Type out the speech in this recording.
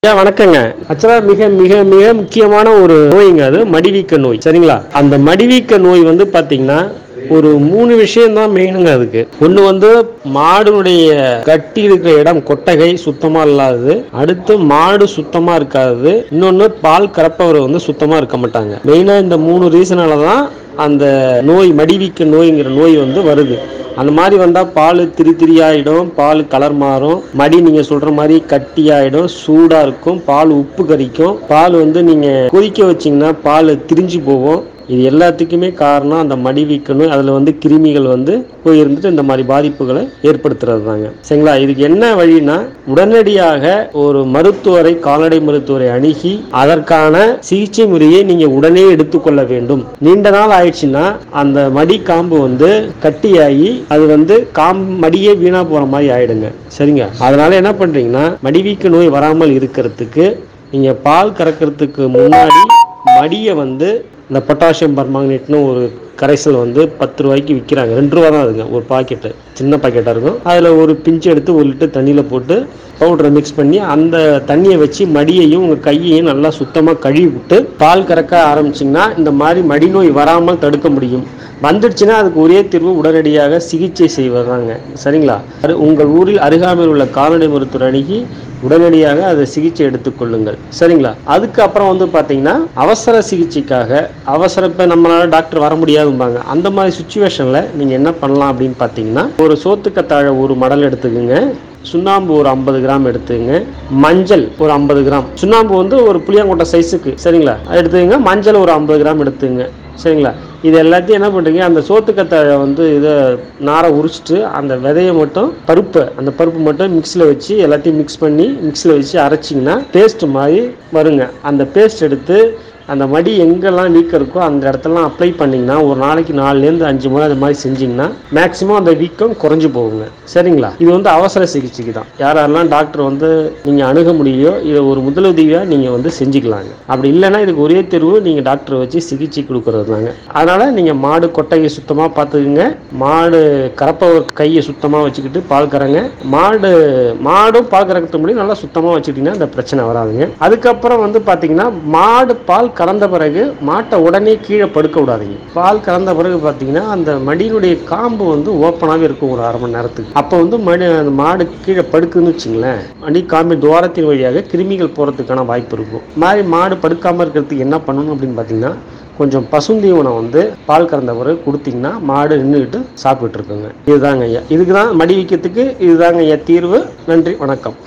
ஐயா வணக்கங்க ஆக்சுவலா மிக மிக மிக முக்கியமான ஒரு நோய்ங்க அது மடிவீக்க நோய் சரிங்களா அந்த மடிவீக்க நோய் வந்து பாத்தீங்கன்னா ஒரு மூணு விஷயம் தான் மெயினுங்க அதுக்கு ஒன்று வந்து மாடுடைய கட்டி இருக்கிற இடம் கொட்டகை சுத்தமா இல்லாதது அடுத்து மாடு சுத்தமா இருக்காது இன்னொன்று பால் கறப்பவர் வந்து சுத்தமா இருக்க மாட்டாங்க மெயினா இந்த மூணு ரீசனால தான் அந்த நோய் மடிவீக்க நோய்ங்கிற நோய் வந்து வருது அந்த மாதிரி வந்தால் பால் திரி திரியாயிடும் பால் கலர் மாறும் மடி நீங்கள் சொல்கிற மாதிரி கட்டியாயிடும் சூடாக இருக்கும் பால் உப்பு கரிக்கும் பால் வந்து நீங்கள் கொதிக்க வச்சிங்கன்னா பால் திரிஞ்சு போகும் இது எல்லாத்துக்குமே காரணம் அந்த மடி வீக்கணும் அதில் வந்து கிருமிகள் வந்து போய் இருந்துட்டு இந்த மாதிரி பாதிப்புகளை ஏற்படுத்துறது தாங்க சரிங்களா இதுக்கு என்ன வழினா உடனடியாக ஒரு மருத்துவரை கால்நடை மருத்துவரை அணுகி அதற்கான சிகிச்சை முறையை நீங்க உடனே எடுத்துக்கொள்ள வேண்டும் நீண்ட நாள் ஆயிடுச்சுன்னா அந்த மடி காம்பு வந்து கட்டியாகி அது வந்து காம்பு மடியே வீணா போற மாதிரி ஆயிடுங்க சரிங்க அதனால என்ன பண்றீங்கன்னா மடிவீக்க நோய் வராமல் இருக்கிறதுக்கு நீங்க பால் கறக்கிறதுக்கு முன்னாடி மடியை வந்து இந்த பொட்டாசியம் பர்மாங்கனேட்னு ஒரு கரைசல் வந்து பத்து ரூபாய்க்கு விற்கிறாங்க ரெண்டு ரூபா தான் அதுங்க ஒரு பாக்கெட்டு சின்ன பாக்கெட்டாக இருக்கும் அதில் ஒரு பிஞ்சு எடுத்து ஒரு லிட்டர் தண்ணியில் போட்டு பவுடரை மிக்ஸ் பண்ணி அந்த தண்ணியை வச்சு மடியையும் உங்கள் கையையும் நல்லா சுத்தமாக கழுவி விட்டு பால் கறக்க ஆரம்பிச்சிங்கன்னா இந்த மாதிரி மடி நோய் வராமல் தடுக்க முடியும் வந்துடுச்சுன்னா அதுக்கு ஒரே தீர்வு உடனடியாக சிகிச்சை செய்வதாங்க சரிங்களா அது உங்கள் ஊரில் அருகாமையில் உள்ள கால்நடை மருத்துவர் அணுகி உடனடியாக அதை சிகிச்சை எடுத்துக்கொள்ளுங்கள் சரிங்களா அதுக்கு அப்புறம் வந்து பார்த்தீங்கன்னா அவசர சிகிச்சைக்காக அவசர இப்போ நம்மளால டாக்டர் வர முடியாதும்பாங்க அந்த மாதிரி சுச்சுவேஷனில் நீங்கள் என்ன பண்ணலாம் அப்படின்னு பார்த்தீங்கன்னா ஒரு சோத்துக்கத்தாழை ஒரு மடல் எடுத்துக்கோங்க சுண்ணாம்பு ஒரு ஐம்பது கிராம் எடுத்துங்க மஞ்சள் ஒரு ஐம்பது கிராம் சுண்ணாம்பு வந்து ஒரு புளியாங்கொட்டை சைஸுக்கு சரிங்களா அது எடுத்துக்கங்க மஞ்சள் ஒரு ஐம்பது கிராம் எடுத்துங்க சரிங்களா இது எல்லாத்தையும் என்ன பண்ணுறீங்க அந்த சோத்துக்கத்தாழை வந்து இதை நாரை உரிச்சிட்டு அந்த விதையை மட்டும் பருப்பை அந்த பருப்பு மட்டும் மிக்ஸியில் வச்சு எல்லாத்தையும் மிக்ஸ் பண்ணி மிக்ஸியில் வச்சு அரைச்சிங்கன்னா பேஸ்ட் மாதிரி வருங்க அந்த பேஸ்ட் எடுத்து அந்த மடி எங்கெல்லாம் வீக்கம் இருக்கோ அந்த இடத்துலலாம் அப்ளை பண்ணிங்கன்னா ஒரு நாளைக்கு நாலுலேருந்து அஞ்சு முறை அது மாதிரி செஞ்சிங்கன்னா மேக்ஸிமம் அந்த வீக்கம் குறைஞ்சு போகுங்க சரிங்களா இது வந்து அவசர சிகிச்சைக்கு தான் யார் யாரெல்லாம் டாக்டர் வந்து நீங்கள் அணுக முடியோ இதை ஒரு முதலுதவியாக நீங்கள் வந்து செஞ்சுக்கலாங்க அப்படி இல்லைன்னா இதுக்கு ஒரே தேர்வு நீங்கள் டாக்டரை வச்சு சிகிச்சை கொடுக்கறது தாங்க அதனால் நீங்கள் மாடு கொட்டையை சுத்தமாக பார்த்துக்குங்க மாடு கறப்பவர் கையை சுத்தமாக வச்சுக்கிட்டு பால் கறங்க மாடு மாடும் பால் கறக்கிறது முடியும் நல்லா சுத்தமாக வச்சுக்கிட்டிங்கன்னா இந்த பிரச்சனை வராதுங்க அதுக்கப்புறம் வந்து பார்த்தீங்கன்னா மாடு பால் கறந்த பிறகு மாட்டை உடனே கீழே படுக்க விடாதீங்க பால் கறந்த பிறகு பார்த்தீங்கன்னா அந்த மடியினுடைய காம்பு வந்து ஓப்பனாகவே இருக்கும் ஒரு அரை மணி நேரத்துக்கு அப்போ வந்து மடி அந்த மாடு கீழே படுக்குன்னு வச்சுங்களேன் மடி காம்பு துவாரத்தின் வழியாக கிருமிகள் போகிறதுக்கான வாய்ப்பு இருக்கும் இது மாதிரி மாடு படுக்காமல் இருக்கிறதுக்கு என்ன பண்ணணும் அப்படின்னு பார்த்தீங்கன்னா கொஞ்சம் பசுந்தீவனம் வந்து பால் கறந்த பிறகு கொடுத்தீங்கன்னா மாடு நின்றுக்கிட்டு சாப்பிட்டு இருக்குங்க இதுதாங்க ஐயா இதுக்கு தான் மடி வைக்கிறதுக்கு இதுதாங்க ஐயா தீர்வு நன்றி வணக்கம்